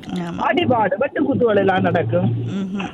ஆமா அடிபாடு வெட்டு குத்துகள் எல்லாம் நடக்கும் ம்ஹும்.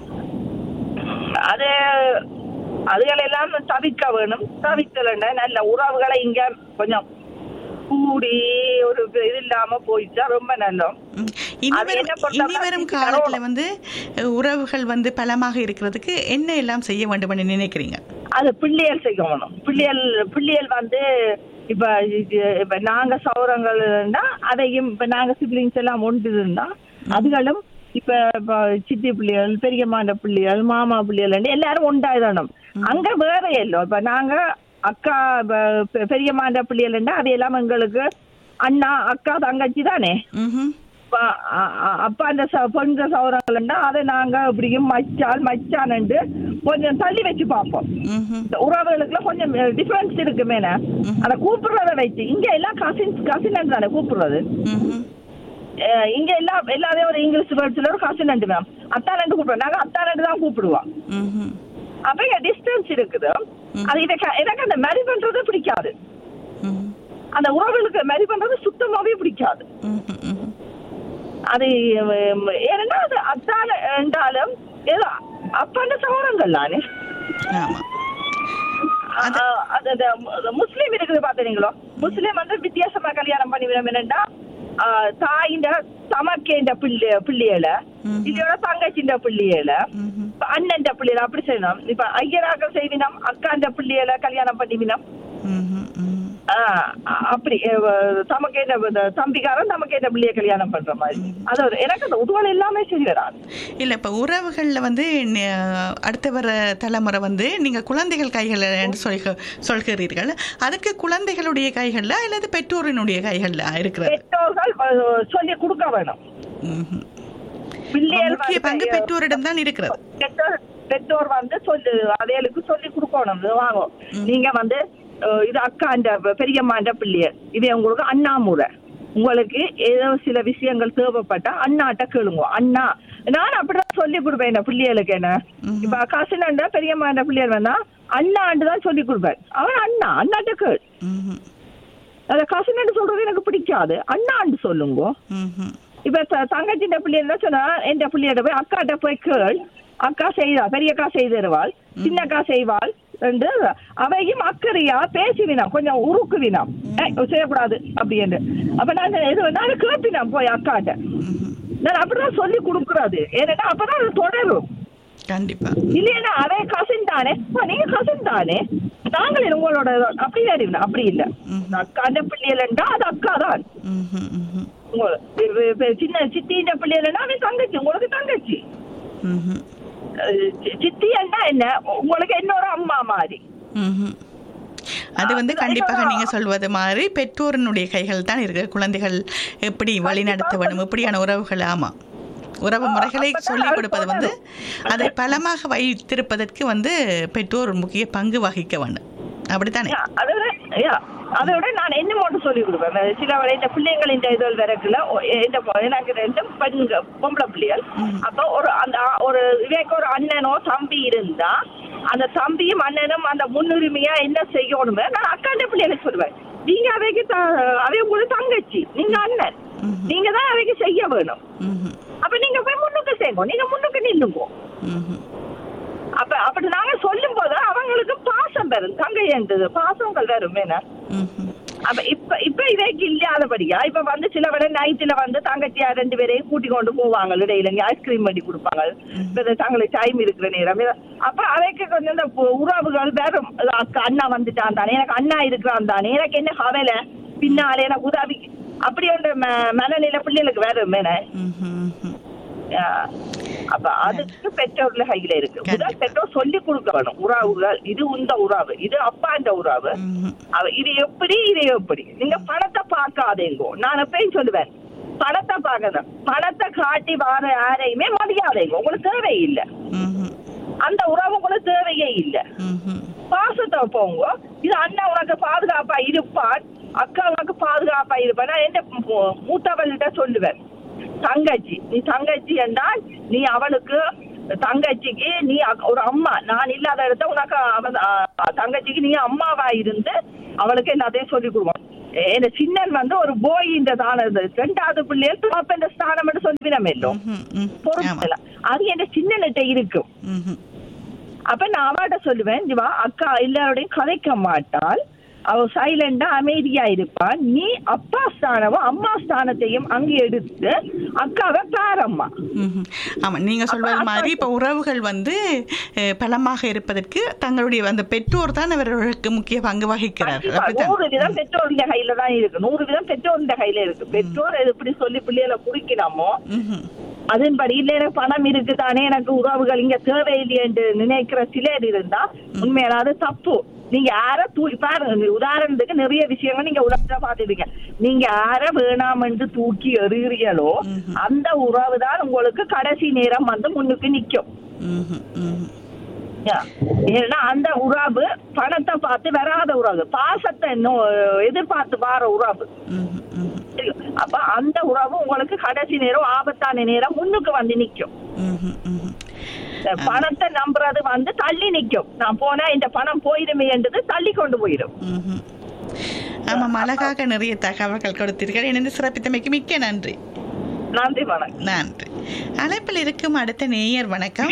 அது அதுகளெல்லாம் தவிர்க்க வேணும் தவிர்க்கலன்னா நல்ல உறவுகளை இங்க கொஞ்சம் கூடி ஒரு இது இல்லாம போயிட்டா ரொம்ப நல்லம் ம். இனி அது வரும் என்ன பொறுத்த இனி வரும் வரைக்கும் காலத்துல வந்து அஹ், உறவுகள் வந்து பலமாக இருக்கிறதுக்கு என்ன எல்லாம் செய்ய வேண்டும் என்று நினைக்கிறீங்க அது பிள்ளைகள் செய்யணும் பிள்ளைகள் பிள்ளைகள் வந்து இப்ப இது இப்ப நாங்க சௌரங்கள்னா அதையும் இப்ப நாங்க சிப்ளிங்ஸ் எல்லாம் ஒன்று இருந்தா அதுகளும் இப்ப இப்ப சித்தி பிள்ளைகள் பெரியம்மாண்ட பிள்ளைகள் மாமா பிள்ளைகள் எல்லாரும் உண்டாயிடணும் அங்க வேற இல்லை இப்ப நாங்க அக்கா ப- பெ- பெரியம்மாண்ட பிள்ளைகள் அதையெல்லாம் எங்களுக்கு அண்ணா அக்கா தங்கச்சி தானே ம்ஹும். இப்ப அ- அ- அப்பா அந்த ச- பொண்க சௌரங்கள்னா அதை நாங்க இப்படியும் மச்சான் மச்சான்ண்டு கொஞ்சம் தள்ளி வச்சு பார்ப்போம் ம்ஹும். இந்த உறவுகளுக்குள்ள கொஞ்சம் டிஃபரன்ஸ் இருக்கு மேல அதை கூப்பிடுறத வச்சு இங்க எல்லாம் கசின்ஸ் கசின் தானே கூப்பிடுறது ம்ஹும். அஹ் இங்க எல்லாம் எல்லாரையும் ஒரு இங்கிலீஷ் வேர்ட்ஸ்ல ஒரு கசின் ரெண்டு மேம் அத்தான் ரெண்டு கூப்பிடுவோம் நாங்க அத்தான் ரெண்டு தான் கூப்பிடுவோம் ம்ஹும். அப்ப இங்க டிஸ்டன்ஸ் இருக்குது அது எனக்கு எனக்கு அந்த மேரி பண்றது பிடிக்காது ம்ஹும். அந்த உறவுகளுக்கு மேரி பண்றது சுத்தமாவே பிடிக்காது ம்ஹும். ம்ஹும். அது உம், ஏன்னா அது அத்தான் என்றாலும் ஏதோ அப்பாண்ட சௌரங்கள் தானே ஆமா அஹ் அது அந்த மு- முஸ்லீம் இருக்குது பாத்தீங்களோ முஸ்லீம் வந்து வித்தியாசமா கல்யாணம் பண்ணி விடும் என்னண்டா ஆஹ் தாயின்ற தமக்கேண்ட பிள்ளை பிள்ளைகள ம்ஹும். இல்லையோட தங்கச்சின்ற பிள்ளைகள ம்ஹும். அண்ணன்ற பிள்ளைகள அப்படி செய்யணும் இப்ப ஐயராக செய்வினம் அக்காண்ட பிள்ளைகளை கல்யாணம் பண்ணிவினம் ம்ஹும். ம்ஹும். ஆஹ் அ- அப்படி அஹ், தமக்கேண்ட இந்த தம்பிக்காரன் தமக்கேண்ட பிள்ளைய கல்யாணம் பண்ற மாதிரி அது ஒரு எனக்கு அந்த உதவல் எல்லாமே சரி வராது இல்ல இப்ப உறவுகள்ல வந்து ந- அடுத்து வர தலைமுறை வந்து நீங்க குழந்தைகள் கைகள் என்று சொல்க சொல்கிறீர்கள் அதுக்கு குழந்தைகளுடைய கைகள்ல அல்லது பெற்றோரினுடைய கைகள்ல இருக்கிறது பெற்றோர்கள் அஹ், சொல்லி கொடுக்க வேணும் ம்ஹும். பிள்ளைகள் முக்கிய வந்து- பங்கு பெற்றோரிடம் தான் இருக்கிறது பெற்றோர் பெற்றோர் வந்து சொல்லு அதைகளுக்கு சொல்லி கொடுக்கணும் இது வாங்கும் நீங்க வந்து அஹ், இது அக்காண்ட பெரியம்மாண்ட பிள்ளையர் இது உங்களுக்கு அண்ணாமுறை உங்களுக்கு ஏதோ சில விஷயங்கள் தேவைப்பட்டா அண்ணாட்ட கேளுங்க அண்ணா நான் அப்படிதான் சொல்லி கொடுப்பேன் என்ன பிள்ளைகளுக்கு என்ன இப்ப கசினண்ட பெரியம்மாண்ட பிள்ளையர் வந்தா அண்ணாண்டு தான் சொல்லி கொடுப்பேன் அவன் அண்ணா அண்ணாட்ட கேள் ம்ஹும். அந்த கசினண்டு சொல்றது எனக்கு பிடிக்காது அண்ணாண்டு சொல்லுங்க ம்ஹும். இப்ப த- தங்கச்சிட்ட பிள்ளை என்ன சொன்னா என் பிள்ளையிட போய் அக்காட்ட போய் கேள் அக்கா செய்தா பெரியக்கா செய்து தருவாள் சின்னக்கா செய்வாள் என்று அவையும் அக்கறையா பேசுவினாம் கொஞ்சம் உருக்குவினாம் ஏய், செய்யக்கூடாது அப்படின்னு அப்ப நான் எது நான் கேட்பினாம் போய் அக்காட்ட ம்ஹும். நான் அப்படிதான் சொல்லி கொடுக்கறது ஏன்னா அப்பதான் அது தொடரும் கண்டிப்பா இல்லையா அதே கசின் தானே அப்பா, நீங்க கசின் தானே நாங்களே உங்களோட அப்படி வேறு அப்படி இல்ல அக்காண்ட பிள்ளைகளா அது அக்கா தான் ம்ஹும். ம்ஹும். உங்க- இப்ப- இப்ப சின்ன சித்தின்ற பிள்ளைகளா அவன் தங்கச்சி உங்களுக்கு தங்கச்சி ம்ஹும். அஹ் சி- சித்தி அண்ணா என்ன உங்களுக்கு என்னோட அம்மா மாதிரி ம்ஹும். அது வந்து கண்டிப்பாக நீங்க சொல்வது மாதிரி பெற்றோரினுடைய கைகள் தான் இருக்கு குழந்தைகள் எப்படி வழி நடத்த வேணும் எப்படியான உறவுகள் ஆமா உறவு முறைகளை சொல்லிக் கொடுப்பது வந்து அதை பலமாக வைத்திருப்பதற்கு வந்து பெற்றோர் முக்கிய பங்கு வகிக்க வேண்டும் அப்படித்தானே யா, அதை விட யா, அதை விட நான் என்ன மட்டும் சொல்லி கொடுப்பேன் அஹ் சில வேளை இந்த பிள்ளைங்கள் இந்த இதழ் விறக்குல இந்த பொ- எனக்கு ரெண்டு பெண்க பொம்பளை பிள்ளைகள் அப்போ ஒரு அந்த ஆ- ஒரு இவைக்கு ஒரு அண்ணனோ தம்பி இருந்தா அந்த தம்பியும் அண்ணனும் அந்த முன்னுரிமையா என்ன செய்யணுமே நான் அக்காண்ட பிள்ளைகளுக்கு சொல்லுவேன் நீங்க அவைக்கு த- அவை உங்களுக்கு தங்கச்சி நீங்க அண்ணன் நீங்க தான் அவைக்கு செய்ய வேணும் ம்ஹும். அப்ப நீங்க போய் முன்னுக்கு செய்யுங்க நீங்க முன்னுக்கு நில்லுங்க ம்ஹும். அப்ப அப்படி நாங்க சொல்லும் போது அவங்களுக்கு பாசம் வரும் தங்கை என்றது பாசங்கள் வரும் என்ன ம்ஹும். அப்ப இப்ப இப்ப இவைக்கு இல்லாதபடியா இப்ப வந்து சில விட நைட்ல வந்து தங்கச்சியா ரெண்டு பேரையும் கூட்டி கொண்டு போவாங்க இடையில ஐஸ்கிரீம் பண்ணி கொடுப்பாங்க இப்ப இந்த தங்களுக்கு டைம் இருக்கிற நேரம் இத- அப்ப அவைக்கு கொஞ்சம் இந்த பு- உறவுகள் வேறும் இது அக்கா அண்ணா வந்துட்டான் தானே எனக்கு அண்ணா இருக்கிறான் தானே எனக்கு என்ன கவலை பின்னாலே எனக்கு உதவி அப்படி ஒன்று ம- மனநிலை பிள்ளைகளுக்கு வேறும் என்ன ம்ஹும். ம்ஹும். ஆஹ் அப்ப அதுக்கு பெற்றோர்ல கையில இருக்கு முதல் கண்டிப்பா. பெற்றோர் சொல்லி கொடுக்க வேணும் உறவுகள் இது உந்த உறவு இது அப்பாண்ட உறவு ம்ஹும். அவ- இது எப்படி இது எப்படி நீங்க பணத்தை பார்க்காதேங்கோ நான் எப்பயும் சொல்லுவேன் பணத்தை பார்க்கணும் பணத்தை காட்டி வர யாரையுமே மதியாதேங்க உங்களுக்கு தேவையில்லை ம்ஹும். அந்த உறவு உங்களுக்கு தேவையே இல்லை ம்ஹும். பாசத்தை போங்க இது அண்ணா உனக்கு பாதுகாப்பா இருப்பான் அக்கா உனக்கு பாதுகாப்பா இருப்பான் நான் என்ன மூத்தவள்கிட்ட சொல்லுவேன் தங்கச்சி நீ தங்கச்சி என்றால் நீ அவளுக்கு தங்கச்சிக்கு நீ அக்- ஒரு அம்மா நான் இல்லாத இடத்த உனக்கு அவ அஹ், தங்கச்சிக்கு நீ அம்மாவா இருந்து அவளுக்கு எல்லாத்தையும் சொல்லி கொடுக்கணும் என் சின்னன் வந்து ஒரு போய் இந்த தானது ரெண்டாவது பிள்ளைகள் தோப்பென்ற ஸ்தானம் சொல்லிவிடம் எல்லோம் ம்ஹும், ம். ஆமா. பொறுப்பு அது என் சின்னன்கிட்ட இருக்கும் ம்ஹும். அப்ப நான் அவாட்ட சொல்லுவேன் இவா அக்கா எல்லாரோடையும் கதைக்க மாட்டாள் அவ சைலண்டா அமைதியா இருப்பான் நீ அப்பா ஸ்தானமும் அம்மா ஸ்தானத்தையும் அங்க எடுத்து அக்காவை பாரம்மா ம்ஹும். ஆமா நீங்க சொல்வது மாதிரி இப்ப உறவுகள் வந்து அஹ், பலமாக இருப்பதற்கு தங்களுடைய அந்த பெற்றோர் தான் அவர்களுக்கு முக்கிய பங்கு வகிக்கிறார் கண்டிப்பா. அப்படித்தான் நூறு விதம் பெற்றோருடைய கையில தான் இருக்கு நூறு விதம் பெற்றோருடைய கையில இருக்கு பெற்றோர் எப்படி சொல்லி பிள்ளைகளை குடிக்கணுமோ ம்ஹும். அதன்படி இல்ல எனக்கு பணம் இருக்குதானே எனக்கு உறவுகள் இங்க தேவையில்லை என்று நினைக்கிற சிலர் இருந்தா உண்மையில அது தப்பு நீங்க யார தூக்கி பாருங்க உதாரணத்துக்கு நிறைய விஷயங்கள் நீங்க உலகத்துல பாத்துருக்கீங்க நீங்க யார வேணாம் என்று தூக்கி எறிகிறீங்களோ அந்த உறவு தான் உங்களுக்கு கடைசி நேரம் வந்து முன்னுக்கு நிக்கும் ம்ஹும். ம்ஹும். ஏன்னா அந்த உறவு பணத்தை பார்த்து வராத உறவு பாசத்தை இன்னும் எதிர்பார்த்து வார உறவு ம்ஹும். ம்ஹும். அப்ப அந்த உறவு உங்களுக்கு கடைசி நேரம் ஆபத்தான நேரம் முன்னுக்கு வந்து நிக்கும் ம்ஹும். ம்ஹும். பணத்தை நம்புறது வந்து தள்ளி நிக்கும் நான் போனா இந்த பணம் போயிடுமே என்றது தள்ளி கொண்டு போயிடும் ம்ஹும். ஆமாம் அழகாக நிறைய தகவல்கள் கொடுத்தீர்கள் இணைந்து சிறப்பித்தமைக்கு மிக்க நன்றி நன்றி வணக்கம் நன்றி அழைப்பில் இருக்கும் அடுத்த நேயர் வணக்கம்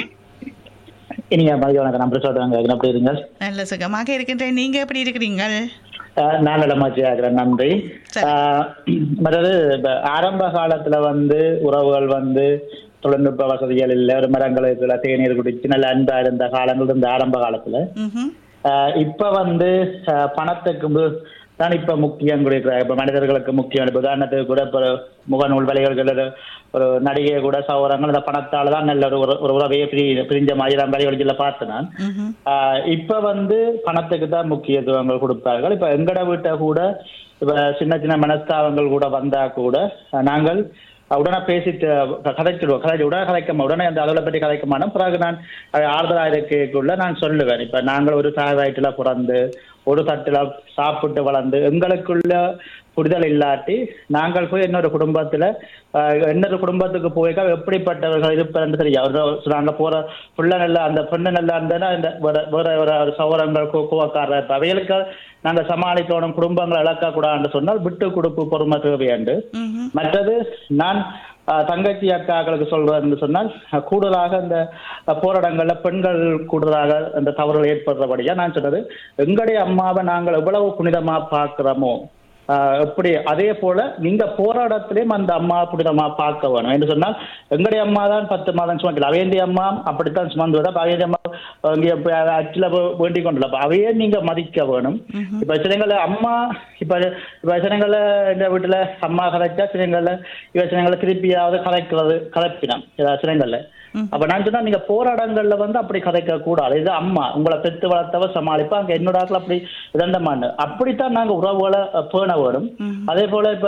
இனிய மதிய வணக்கம் நான் பிரசோதங்க எப்படி இருங்க நல்ல சுகமாக இருக்கின்றேன் நீங்க எப்படி இருக்கிறீங்கள் அஹ் நான் இடமாச்சியா இருக்கிறேன் நன்றி சரி. அஹ் மற்றது இப்ப ஆரம்ப காலத்துல வந்து உறவுகள் வந்து தொழில்நுட்ப வசதிகள் இல்லை ஒரு மரங்களுக்கு தேநீர் குடிச்சு நல்ல அன்பா இருந்த காலங்கள் இருந்த ஆரம்ப காலத்துல ம்ஹும். அஹ் இப்ப வந்து அஹ் பணத்துக்கு மு- தான் இப்ப முக்கியம் கொடுக்கிறார் இப்ப மனிதர்களுக்கு முக்கியம் இப்ப உதாரணத்துக்கு கூட இப்ப முகநூல் விலைகள் ஒரு நடிகை கூட சௌரங்கள் அந்த பணத்தால தான் நல்ல ஒரு உற- ஒரு உறவையே பிரி பிரிஞ்ச மாதிரி தான் விலைவழிச்சில பார்த்தேன் நான் ம்ஹும். ஆஹ் இப்ப வந்து பணத்துக்கு தான் முக்கியத்துவங்கள் கொடுப்பார்கள் இப்ப எங்கட வீட்டை கூட இப்ப சின்ன சின்ன மனஸ்தாபங்கள் கூட வந்தா கூட ஆஹ் நாங்கள் உடனே பேசிட்டு க- கதைச்சிடுவோம் கதை உடனே கதைக்க உடனே அந்த அளவுல பற்றி கதைக்க மாட்டோம் பிறகு நான் அது ஆறுதலா இருக்கக்குள்ள நான் சொல்லுவேன் இப்ப நாங்கள் ஒரு தாய் வயிற்றுல பிறந்து ஒரு தட்டுல சாப்பிட்டு வளர்ந்து எங்களுக்குள்ள புரிதல் இல்லாட்டி நாங்கள் போய் இன்னொரு குடும்பத்துல ஆஹ், இன்னொரு குடும்பத்துக்கு போய்க்கா எப்படிப்பட்டவர்கள் இருப்பது தெரியும் ஒரு நாங்க போற புள்ள நல்ல அந்த பெண்ணு நல்லா இருந்ததுன்னா இந்த வேற வேற வேற ஒரு சௌரங்கள் கோவக்காரர் இப்ப அவைகளுக்கு நாங்க சமாளிக்கணும் குடும்பங்களை இழக்க கூடாதுன்னு சொன்னால் விட்டு கொடுப்பு பொறுமை தேவையாண்டு ம்ஹும். மற்றது நான் அஹ், தங்கச்சி அக்காக்களுக்கு சொல்றதுன்னு சொன்னால் அஹ், கூடுதலாக இந்த அஹ், போராட்டங்கள்ல பெண்கள் கூடுதலாக அந்த தவறுகள் ஏற்படுறபடியா நான் சொன்னது எங்களுடைய அம்மாவை நாங்கள் எவ்வளவு புனிதமா பார்க்கிறோமோ ஆஹ் எப்படி அதே போல நீங்க போராட்டத்திலையும் அந்த அம்மா புனிதமா பார்க்க வேணும் என்று சொன்னால் எங்களுடைய அம்மா தான் பத்து மாதம் சுமக்கல அவையண்டிய அம்மா அப்படித்தான் சுமந்து விட அவையண்டிய அம்மா இங்க இப்ப அச்சில வேண்டிக் கொண்டுல அப்ப அவையே நீங்க மதிக்க வேணும் இப்ப சிலங்கள அம்மா இப்ப இப்ப சிலங்கள இந்த வீட்டுல அம்மா கதைச்சா சிலங்கள இவ சிலங்கள திருப்பியாவது கதைக்கிறது கதைப்பினம் சிலங்கள்ல அப்ப நான் சொன்னா நீங்க போராட்டங்கள்ல வந்து அப்படி கதைக்க கூடாது இது அம்மா உங்களை பெத்து வளர்த்தவ சமாளிப்பா அங்க என்னோட ஆட்கள் அப்படி இதண்டமான்னு அப்படித்தான் நாங்க உறவுகளை அஹ், பேண வேணும் அதே போல இப்ப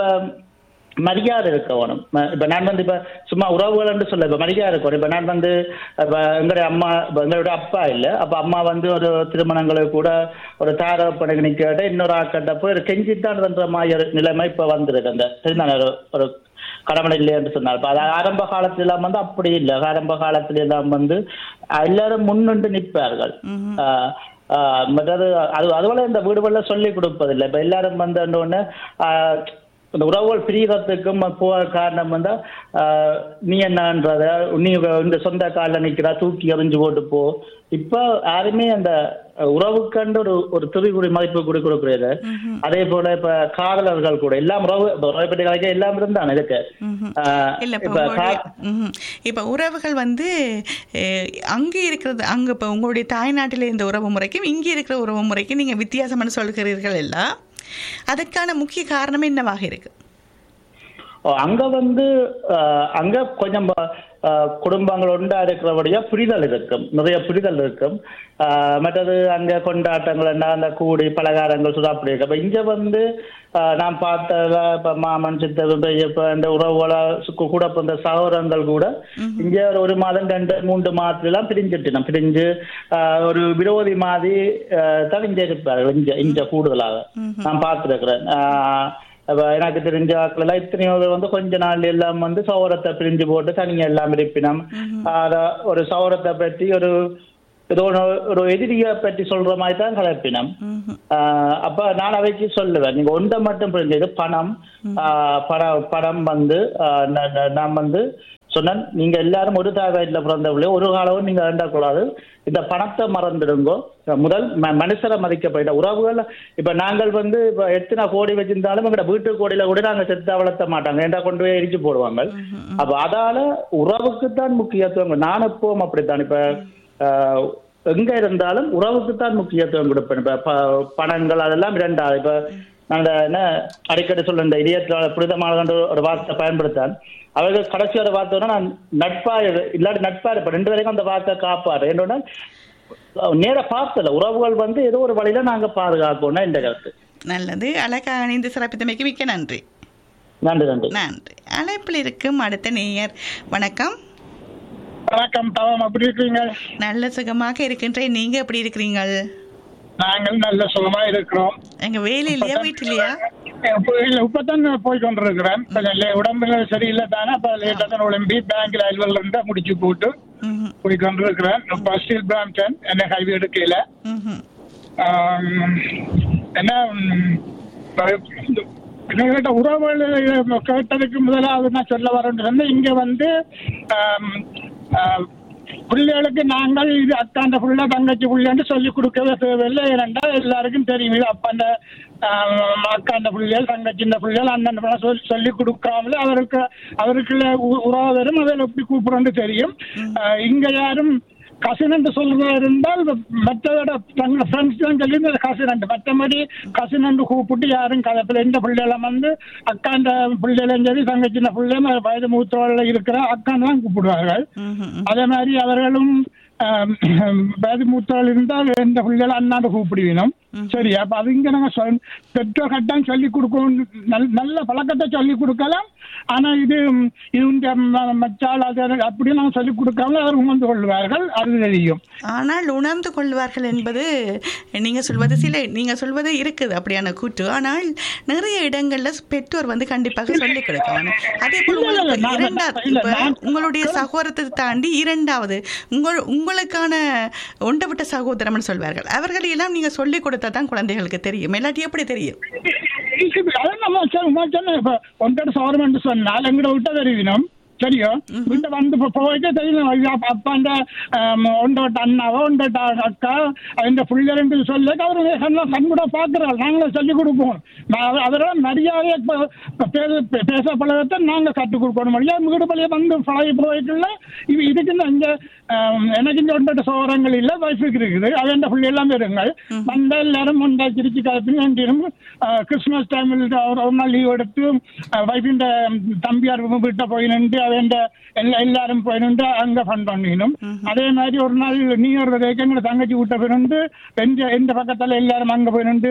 மரியாதை இருக்க வேணும் ம- இப்ப நான் வந்து இப்ப சும்மா உறவுகள் சொல்ல இப்ப மரியாதை இருக்கணும் இப்ப நான் வந்து இப்ப எங்களுடைய அம்மா இப்ப எங்களோட அப்பா இல்ல அப்ப அம்மா வந்து ஒரு திருமணங்களுக்கு கூட ஒரு தாரப்படைக்கு நிக்கிட்ட இன்னொரு ஆக்கட்ட போய் ஒரு கெஞ்சித்தான் பண்ற மாதிரி ஒரு நிலைமை இப்ப வந்திருக்கு அந்த தெரிந்தான ஒரு ஒரு கடமை இல்லை என்று சொன்னார் இப்ப அது ஆரம்ப காலத்துல எல்லாம் வந்து அப்படி இல்லை ஆரம்ப காலத்துல எல்லாம் வந்து அஹ், எல்லாரும் முன்னின்று நிற்பார்கள் ஆஹ், ஆஹ், மற்றது அது அதுபோல இந்த வீடுகள்ல சொல்லி கொடுப்பதில்லை இப்ப எல்லாரும் வந்து என்ன ஒண்ணு, ஆஹ், இந்த உறவுகள் பிரியறதுக்கும் போக காரணம் வந்து ஆஹ், நீ என்னன்றத நீ இந்த சொந்த காலில் நிக்கிறா தூக்கி எறிஞ்சு போட்டு போ இப்ப யாருமே அந்த உறவுக்கண்டு ஒரு ஒரு திருக்குறி மதிப்பு கூட கொடுக்குறது அதே போல இப்ப காதலர்கள் கூட எல்லாம் உறவு இப்ப உறவை பற்றி கலைக்க எல்லாம் இருந்தான் இதுக்கு ம்ஹும். ஆஹ், இல்ல இப்ப இப்ப உங்களுடைய கா- ம்ஹும். இப்ப உறவுகள் வந்து அஹ், அங்கே இருக்கிறது அங்க இப்ப உங்களுடைய தாய்நாட்டில் இருந்த உறவு முறைக்கும் இங்கே இருக்கிற உறவு முறைக்கும் நீங்க வித்தியாசம்னு சொல்கிறீர்கள் எல்லாம் அதுக்கான முக்கிய காரணம் என்னவாக இருக்கு ஓ, அங்க வந்து ஆஹ், அங்க கொஞ்சம் ஆஹ், குடும்பங்கள் ஒன்றா இருக்கிறபடியா புரிதல் இருக்கும் நிறைய புரிதல் இருக்கும் ஆஹ், மற்றது அங்க கொண்டாட்டங்கள் என்ன அந்த கூடி பலகாரங்கள் சுதா அப்படி இருக்கு அப்ப இங்க வந்து ஆஹ், நான் பார்த்த இப்ப மாமன் சித்தப்பன் பெரியப்ப இந்த உறவுகளை சு- கூட பிறந்த சகோதரங்கள் கூட இங்க ஒரு ஒரு மாதம் ரெண்டு மூன்று மாதத்துல எல்லாம் பிரிஞ்சுட்டு நான் பிரிஞ்சு ஆஹ், ஒரு விரோதி மாதிரி ஆஹ், தான் இங்க இருப்பார்கள் இங்க இங்க கூடுதலாக நான் பார்த்திருக்கிறேன் ஆஹ், அப்ப எனக்கு தெரிஞ்ச ஆட்கள் எல்லாம் இத்தனையோ பேர் வந்து கொஞ்ச நாள் எல்லாம் வந்து சௌரத்தை பிரிஞ்சு போட்டு தனியா எல்லாம் இருப்பினம் அத ஒரு சௌரத்தை பற்றி ஒரு ஏதோ ஒரு- ஒரு எதிரியை பற்றி சொல்ற மாதிரி தான் கலப்பினம் ம்ஹும். ஆஹ் அப்ப நான் அவைக்கு சொல்லுவேன் நீங்க ஒன்றை மட்டும் புரிஞ்சது பணம் ஆஹ் பண- பணம் வந்து ஆஹ் ந- ந- நான் வந்து சொன்னேன் நீங்க எல்லாரும் ஒரு தாய்வாயில பிறந்தவர்களே ஒரு காலமும் நீங்க வேண்டக்கூடாது இந்த பணத்தை மறந்துடுங்கோ முதல் ம- மனுஷரை மதிக்கப்பட்ட உறவுகள் இப்ப நாங்கள் வந்து இப்ப எத்தனை கோடி வச்சிருந்தாலும் எங்கட வீட்டு கோடியில கூட நாங்க செத்தா வளர்த்த மாட்டாங்க ஏன்டா கொண்டு போய் எரிச்சு போடுவாங்க அப்ப அதால உறவுக்கு தான் முக்கியத்துவம் நான் எப்பவும் அப்படித்தான் இப்ப ஆஹ், எங்க இருந்தாலும் உறவுக்கு தான் முக்கியத்துவம் கொடுப்பேன் இப்ப ப- பணங்கள் அதெல்லாம் இரண்டாவது இப்ப நான் என்ன அடிக்கடி சொல்ல இந்த இடியற்ற புனிதமான ஒரு வார்த்தை பயன்படுத்தான் அவர்கள் கடைசியோட வார்த்தை நான் நட்பா இரு- இல்லாட்டி நட்பா இருப்பேன் ரெண்டு வரைக்கும் அந்த வார்த்தை காப்பாரு என்னன்னா நேர பார்த்தல உறவுகள் வந்து ஏதோ ஒரு வழியில நாங்க பாதுகாக்கணும் இந்த கருத்து நல்லது அழகாக இணைந்து சிறப்பித்தமைக்கு மிக்க நன்றி நன்றி நன்றி நன்றி அழைப்பில் இருக்கும் அடுத்த நேயர் வணக்கம் வணக்கம் தவம் அப்படி இருக்கீங்க நல்ல சுகமாக இருக்கின்றேன் நீங்க எப்படி இருக்கிறீங்கள் நாங்கள் நல்ல சுகமா இருக்கிறோம் எங்க வேலையிலையா வீட்டிலையா இப்போ இல்ல இப்பதான் போய் கொண்டிருக்கிறேன் கொஞ்சம் இல்லை, உடம்புல சரியில்லை தானே அப்ப லேட்டா தான் உடம்பி பேங்க்ல அலுவல் இருந்தா முடிச்சு போட்டு ம்ஹும். போய் கொண்டிருக்கிறேன் பஸ்டில் பிராம்டன் என்ன ஹைவே எடுக்கல ம்ஹும். ஆம், என்ன ம், இந்த- எங்ககிட்ட உறவுகள் கேட்டதுக்கு முதலாவது நான் சொல்ல வரேன் இங்க வந்து ஆம், ஆ, பிள்ளைகளுக்கு நாங்கள் இது அக்காண்ட புள்ள தங்கச்சி புள்ளன்னு சொல்லி கொடுக்கவே தேவையில்லை ஏனென்றால் எல்லாருக்கும் தெரியும் இது அப்பாண்ட ஆம், அக்காண்ட பிள்ளைகள் தங்கச்சிந்த பிள்ளைகள் அண்ணன் பிள்ளை சொல்லி சொல்லி கொடுக்காமலே அவருக்கு அவருக்குள்ள உ- உறவு வரும் அதில் எப்படி கூப்பிடுறது தெரியும் ஆ, இங்க யாரும் கசின் என்று சொல்றதா இருந்தால் மற்றதோட தங்க ஃப்ரெண்ட்ஸ் தான் சொல்லி இந்த கசின் என்று மற்றபடி கசின் என்று கூப்பிட்டு யாரும் கதப்பில் எந்த பிள்ளைகளும் வந்து அக்காண்ட பிள்ளைகளும் சரி தங்கச்சின பிள்ளையும் வயது மூத்தவர்கள் இருக்கிற அக்கான் தான் கூப்பிடுவார்கள் ம்ஹும். அதே மாதிரி அவர்களும் ஆம், வயது மூத்தவர்கள் இருந்தால் எந்த பிள்ளைகளும் அண்ணாண்டு கூப்பிடுவீனும் சரி அப்ப அது இங்க நாங்க சொல்- பெற்றோர் கட்டம் சொல்லி கொடுக்கணும் நல்- நல்ல பழக்கத்தை சொல்லி கொடுக்கலாம் ஆனா இது ம், இது இந்த ம- மச்சால் அது அது அப்படி நாங்க சொல்லி கொடுக்காம அவர் உணர்ந்து கொள்வார்கள் அது தெரியும் ஆனால் உணர்ந்து கொள்வார்கள் என்பது நீங்க சொல்வது சில நீங்க சொல்வது இருக்குது அப்படியான கூற்று ஆனால் நிறைய இடங்கள்ல பெற்றோர் வந்து கண்டிப்பாக சொல்லிக் கொடுக்கலாம் அதே போல இல்ல, இல்ல, உங்களுக்கு நான் இரண்டாவது இல்ல, இப்ப நான் உங்களுடைய சகோதரத்தை தாண்டி இரண்டாவது உங்கள் உங்களுக்கான ஒண்டவிட்ட சகோதரம்னு சொல்வார்கள் அவர்களை எல்லாம் நீங்க சொல்லிக் கொடுத்தா தான் குழந்தைகளுக்கு தெரியும் இல்லாட்டி எப்படி தெரியும் அதான் நம்ம சொன்ன- சொன்னேன் இப்ப ஒன்றரை சவரம் என்று சொன்னால் எங்கட விட்ட தெரிவினோம் சரியோ வீட்டை வந்து இப்ப போயிட்டு தெரியும் ஐயா, அப்ப- அப்பாண்ட ஆம், ஒன்றோட்ட அண்ணாவோ ஒன்றோட்ட அக்கா இந்த பிள்ளைகள் என்று சொல்லி அவர் கண்ண- கண்கூட பார்க்கிறாள் நாங்களும் சொல்லிக் கொடுப்போம் நான் அதோட மரியாதையை ப- ப- பேச- பே- பேச பழகத்தை நாங்க கற்றுக் கொடுக்கணும் முடியாது வீடு பழைய வந்து பழகி போயிட்டுல இது இதுக்கு இந்த இங்க ஆம், எனக்கு இங்க ஒன்றோட்ட சோரங்கள் இல்ல வைஃபுக்கு இருக்குது அது எந்த பிள்ளை எல்லாம் இருங்கள் வந்த எல்லாரும் முண்டா திருச்சி காப்பி வேண்டியும் கிறிஸ்மஸ் டைமில் ஒரு ஒரு நாள் லீவ் எடுத்து வைஃபின் தம்பியார் வீட்டை போய் நின்று அவன் எல்லா எல்லாரும் போய் நின்று அங்க ஃபன் பண்ணிக்கணும் அதே மாதிரி ஒரு நாள் நியூ இயர் வரைக்கும் எங்க தங்கச்சி வீட்டை போய் நின்று எந்த எந்த பக்கத்துல எல்லாரும் அங்க போய் நின்று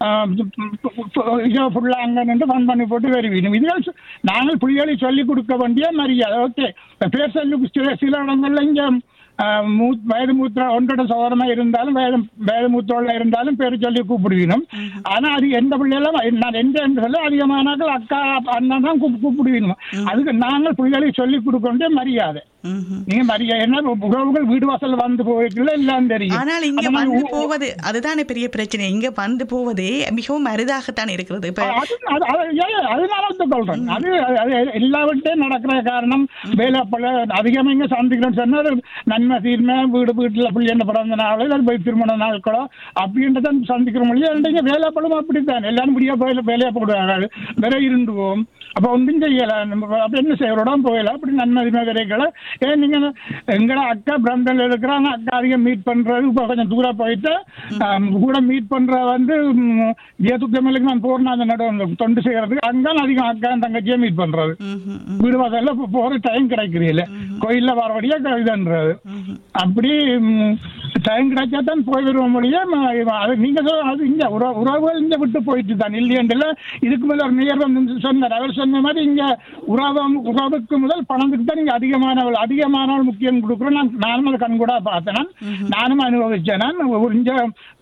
இதோ ஃபுல்லா அங்க நின்று ஃபன் பண்ணி போட்டு வருவீங்க இதுகள் சொ- நாங்கள் புள்ளிகளை சொல்லிக் கொடுக்க வேண்டிய மரியாதை ஓகே பேர் சொல்லி சில சில இடங்கள்ல இங்க ஆஹ் மூ- வயது மூத்திர ஒன்றோட சோதரமா இருந்தாலும் வயது வயது மூத்தோட இருந்தாலும் பேர் சொல்லி கூப்பிடுவீனும் ஆனா அது எந்த பிள்ளைகளும் நான் எந்த என்று சொல்ல அதிகமானாக்கள் அக்கா அண்ணன் தான் கூப்~ கூப்பிடுவீனும் அதுக்கு நாங்கள் பிள்ளைகளை சொல்லிக் கொடுக்க வேண்டிய மரியாதை ம்ஹும். நீங்க மரியாதை என்ன உறவுகள் வீடு வாசல் வந்து போயிட்டுல எல்லாம் தெரியும் ஆனால் இங்க அதனால வந்து உ- போவது அதுதானே பெரிய பிரச்சனை இங்க வந்து போவதே மிகவும் அரிதாகத்தான் இருக்கிறது இப்ப அது அது- அது- ஏன் அதனால வந்து சொல்றேன் அது அது- அது எல்லாவற்றையும் நடக்கிற காரணம் வேலை பல அதிகமாக இங்க சந்திக்கிறேன்னு சொன்னா அது நன்மை தீர்மை வீடு வீட்டுல பிள்ளைங்க பிறந்த நாள் இல்லை போய் திருமண நாட்களோ அப்படின்றத சந்திக்கிற மொழியா இங்க வேலை பழம் அப்படித்தான் எல்லாரும் முடியா போயில வேலையா போடுவாங்க வேற இருந்துவோம் அப்ப ஒன்றும் செய்யல நம்ம அப்ப என்ன செய்யறோட போயில அப்படி நன்மை தீர்மை கிடைக்கல ஏன் நீங்க எங்கட அக்கா பிரந்தல் இருக்கிறாங்க அக்கா அதிகம் மீட் பண்றது இப்ப கொஞ்சம் தூரம் போயிட்டு ஆம், கூட மீட் பண்ற வந்து ஏத்துக்கமலுக்கு நான் போறேன் அந்த நடுவு அந்த தொண்டு செய்யறதுக்கு அங்கதான் அதிகம் அக்கா தங்கச்சியை மீட் பண்றது ம்ஹும், ம், வீடு வாசல்ல இப்ப போற டைம் கிடைக்கிறீல்ல கோயில்ல வரபடியா இதுன்றது அப்படி டைம் கிடைச்சா தான் போய் வருவோம் மொழியே அது நீங்க சொல்ல அது இங்க உற- உறவுகள் இங்க விட்டு போயிட்டு தான் இல்லையன்றல இதுக்கு மேல ஒரு நேர் வந்து சொன்னார் அவர் சொன்ன மாதிரி இங்க உறவம் உறவுக்கு முதல் பணத்துக்கு தான் இங்க அதிகமானவள் அதிகமானவள் முக்கியம் கொடுக்குறோம் நான் நானும் அதை கண்கூடா பார்த்தேன் நான். நானும் அனுபவிச்சேன் நான் ஒரு இங்க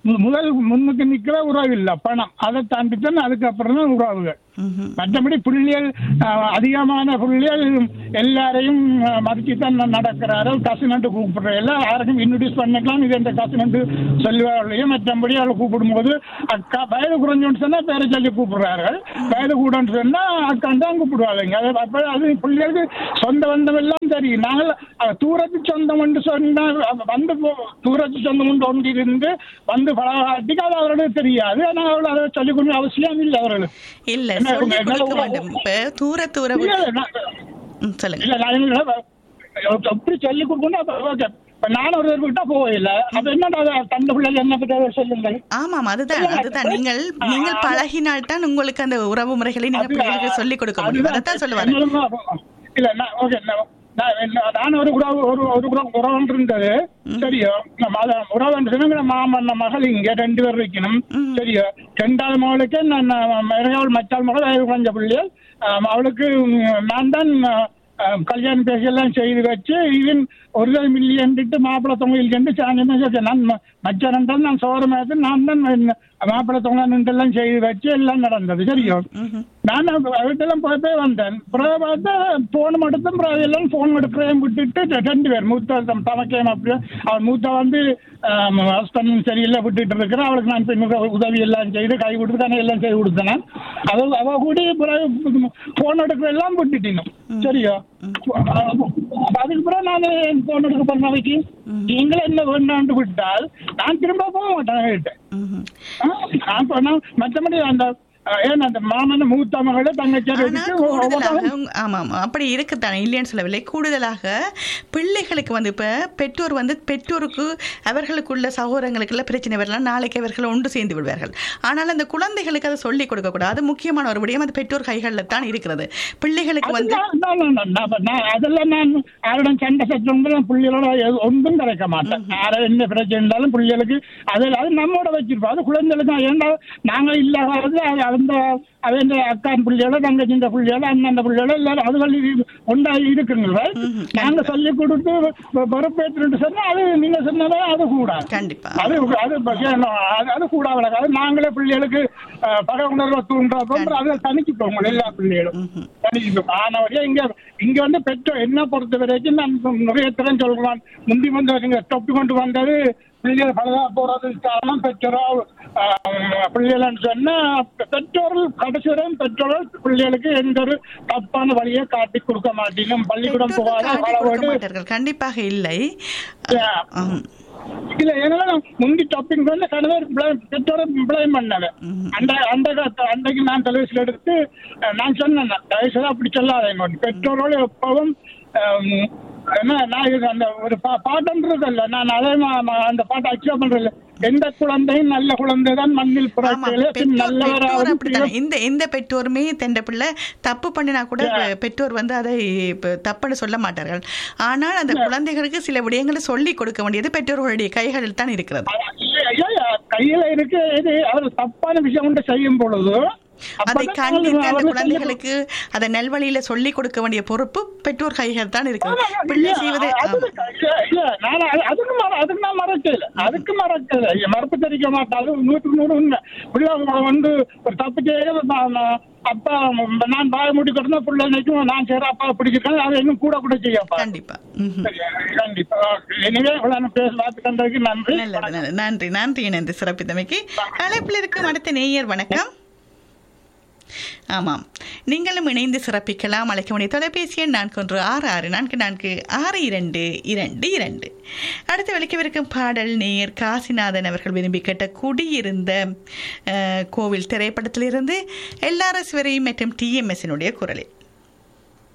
மு- முதல் முன்னுக்கு நிக்கிற உறவு இல்ல பணம் அதை தாண்டி தான் அதுக்கப்புறம் தான் உறவுகள் ம்ஹும். மற்றபடி புள்ளியல் அஹ், அதிகமான புள்ளியல் எல்லாரையும் அஹ், மதிச்சுத்தான் ந- நடக்கிறாரு கசினண்டு கூப்பிடுற எல்லாம் யாருக்கும் இன்ட்ரடியூஸ் பண்ணிக்கலாம் இது இந்த கசினண்டு சொல்லுவார்களையும் மற்றபடி அவளை கூப்பிடும்போது அக்கா வயது குறைஞ்சோன்னு சொன்னா பேரை சொல்லி கூப்பிடுறார்கள் வயது கூடன்னு சொன்னா அக்கான்னு தான் கூப்பிடுவாங்க அது அப்ப அது பிள்ளைகளுக்கு சொந்த பந்தம் எல்லாம் தெரியும் நாங்கள் அஹ், தூரத்து சொந்தம் என்று சொன்னா அவ- வந்து போ- தூரத்து சொந்தம் என்று ஒன்றிருந்து வந்து பழகாட்டிக்கு அது அவர்களுக்கு தெரியாது ஆனால் அவள் அதை சொல்லிக் கொடுக்க அவசியம் இல்லை அவர்களுக்கு இல்ல என்ன, சொல்லிக் என்ன கொடுக்க உறவு? வேண்டும் இப்ப தூரத்து உறவு இல்ல, இல்ல, நான் ம், சொல்லுங்க இல்ல நான் என்ன எப்படி சொல்லி கொடுக்கணும் அப்ப ஓகே இப்ப நானும் ஒரு கிட்ட போகல அப்ப என்னடா தந்த பிள்ளைகள் என்ன பத்தி அதை சொல்லுங்கள் ஆமாம் அதுதான் அதுதான் நீங்கள் நீங்கள் பழகினால் தான் உங்களுக்கு அந்த உறவு முறைகளை நீங்க பிள்ளைகளுக்கு சொல்லிக் கொடுக்க முடியும் அதைத்தான் சொல்லுவாங்க என்னமா, இல்ல நான் ஓகே நான் நான் என்ன- நான் ஒரு உறவு ஒரு ஒரு உறவு உறவு இருந்தது சரியோ நம்ம அத உறவு சொன்னா மாமன் மகள் இங்க ரெண்டு பேர் இருக்கணும் சரியோ ரெண்டாவது மகளுக்கு நான் மகள் மற்றாள் மகள் வயது குறைஞ்ச பிள்ளைகள் ஆம், அவளுக்கு ம், நான் தான் ஆ, கல்யாணம் பேசியெல்லாம் செய்து வச்சு ஈவன் ஒரு மில்லியன் மாப்பிள்ளை தொகையில் கண்டு சாயந்தரம் நான் ம- மச்ச ரெண்டால் நான் சோறு மேத்து நான் தான் மாப்பிள்ளை தொகை நின்றெல்லாம் செய்து வச்சு எல்லாம் நடந்தது சரியோ நான் வீட்டெல்லாம் போய் போய் வந்தேன் பிறகு பார்த்தா போன் எடுத்தும் பிறகு எல்லாம் போன் எடுக்கிறேன் விட்டுட்டு ரெ- ரெண்டு பேர் மூத்த தம் தமக்கையும் அப்படியே அவன் மூத்த வந்து ஹஸ்பண்ட் சரியில்லை விட்டுட்டு இருக்கிறேன் அவளுக்கு நான் பின் உதவி எல்லாம் செய்து கை கொடுத்து தானே எல்லாம் செய்து கொடுத்தேன் அவ அவ கூட பிறகு போன் எடுக்கிற எல்லாம் விட்டுட்டினும் சரியா அதுக்கு பிறகு நான் போன் எடுக்க பண்ணவைக்கு நீங்களே என்ன வேண்டாம்னு விட்டால் நான் திரும்ப போக மாட்டேன் வீட்டு ம்ஹும். நான் போனா மற்றபடி அந்த அஹ், ஏன் அந்த மாமன் மூத்த மகளை தங்கச்சியார் ஆனா எடுத்து கூடுதலாக உங்க- ஆமா ஆமா அப்படி இருக்குத்தானே இல்லைன்னு சொல்லவில்லை கூடுதலாக பிள்ளைகளுக்கு வந்து இப்ப பெற்றோர் வந்து பெற்றோருக்கு அவர்களுக்குள்ள சகோதரங்களுக்குள்ள பிரச்சனை வரலாம் நாளைக்கு அவர்கள் ஒன்று சேர்ந்து விடுவார்கள் ஆனால் அந்த குழந்தைகளுக்கு அதை சொல்லிக் கொடுக்க கூடாது அது முக்கியமான ஒரு விடயம் அது பெற்றோர் கைகளில் தான் இருக்கிறது பிள்ளைகளுக்கு வந்து நான் நான் நான் நான் நான் அதெல்லாம் நான் யாரிடம் சண்டை சட்டம் நான் பிள்ளைகளோட எது- ஒன்றும் கலைக்க மாட்டேன் யாரை என்ன பிரச்சனை இருந்தாலும் பிள்ளைகளுக்கு அதில் அது நம்மோட வச்சிருப்போம் அது குழந்தைகளுக்கு ஏன்னா நாங்கள் இல்லாதது அது அந்த அவன் அக்கான் பிள்ளைகளோ தங்கச்சிந்த பிள்ளைகளோ அண்ணன் பிள்ளைகளோ எல்லாரும் அதுகள் இது- ஒன்றா இருக்குங்க நாங்க சொல்லி கொடுத்து பொ- பொறுப்பேற்றுட்டு சொன்னா அது நீங்க சொன்னதே அது கூடாது கண்டிப்பா அது அது பகிரணும். அது அது கூட அது நாங்களே பிள்ளைகளுக்கு அஹ், பக உணர்வை தூண்டுறோம் அதை தனிச்சுக்கோங்க எல்லா பிள்ளைகளும் தனிச்சுக்கோங்க ஆனவரையா இங்க இங்க வந்து பெற்றோர் என்ன பொறுத்த வரைக்கும் நான் நிறைய திறன் சொல்றான் முந்தி வந்து நீங்க தொட்டு கொண்டு வந்தது பிள்ளைகள் பழகா போறது காரணம் பெற்றோரோ அஹ், பிள்ளைகள்னு சொன்னா பெற்றோர்கள் கடைசி வரையும் பெற்றோர்கள் பிள்ளைகளுக்கு எந்த ஒரு தப்பான வழியை காட்டி கொடுக்க மாட்டேனும் பள்ளிக்கூடம் பெற்றோர்கள் போகாத காட்டிக் கொடுக்க பழவோடு மாட்டார்கள் கண்டிப்பாக இல்லை ஆம். இல்ல ஏன்னா முந்தி டாப்பிங் வந்து கணவர் பெற்றோரை பிளேம் பண்ணவன் அந்த அந்த காலத்து- அன்றைக்கு நான் தொலைபேசியில் எடுத்து அஹ், நான் சொன்னேன் தயவுசெய்து அப்படி சொல்லாதீங்க பெற்றோரோடு எப்பவும் அஹ், என்ன நான் இது அந்த ஒரு பா பாட்டுன்றது இல்ல நான் அதே மா- மா- அந்த பாட்டை அக்செப்ட் பண்றது எந்த குழந்தையும் நல்ல குழந்தை தான் மண்ணில் ஆமா பிறக்கையிலே பின் பெற்றோர் பெற்றோர் நல்லவராக அப்படித்தானே இந்த எந்த பெற்றோருமே தண்ட பிள்ளை தப்பு பண்ணினா கூட பெற்றோர் வந்து அதை இப்ப தப்புன்னு சொல்ல மாட்டார்கள் ஆனால் அந்த குழந்தைகளுக்கு சில விடயங்களை சொல்லி கொடுக்க வேண்டியது பெற்றோர்களுடைய கைகளில் தான் இருக்கிறது ஐயா, கையில இருக்கு இது அவர் தப்பான விஷயம் ஒன்று செய்யும் பொழுது அதை அப்பதான் கண்டித்து அந்த அவர்கள் குழந்தைகளுக்கு அதை நல்வழியில சொல்லி கொடுக்க வேண்டிய பொறுப்பு பெற்றோர் கைகள் தான் இருக்கிறது ஆமா, பிள்ளை இல்ல, செய்வது அது- ஆமா. இல்ல, இல்ல, நான் அது- அதுக்கு மற- அதுக்கு நான் மறக்கல அதுக்கு மறக்கல ஐயா, மறுப்பு தெரிவிக்க மாட்டேன் அது நூற்றுக்கு நூறு உண்மை பிள்ளை வந்து ஒரு தப்பு செய்ய நான் நான் அப்பா ம், நான் பாய மூடி கொடுத்தா பிள்ளை நினைக்கும் நான் சரி அப்பா பிடிச்சிருக்கேன் அதை இன்னும் கூட கூட செய்யப்பா கண்டிப்பா ம்ஹும். சரியா? கண்டிப்பா எனவே இவ்வளவு பேச பார்த்து கண்டதுக்கு நன்றி நல்லது நல்லது நன்றி நன்றி இணைந்து சிறப்பித்தமைக்கு அழைப்பில் இருக்கும் அடுத்த நேயர் வணக்கம் ஆமாம் நீங்களும் இணைந்து சிறப்பிக்கலாம் அழைக்க வேண்டிய தொலைபேசி எண் நான்கு ஒன்று ஆறு ஆறு நான்கு நான்கு ஆறு இரண்டு இரண்டு இரண்டு அடுத்து விளக்கவிருக்கும் பாடல் நேயர் காசிநாதன் அவர்கள் விரும்பி கேட்ட குடியிருந்த அஹ், கோவில் திரைப்படத்திலிருந்து எல்ஆர்எஸ் வரை மற்றும் டிஎம்எஸ்னுடைய குரலில்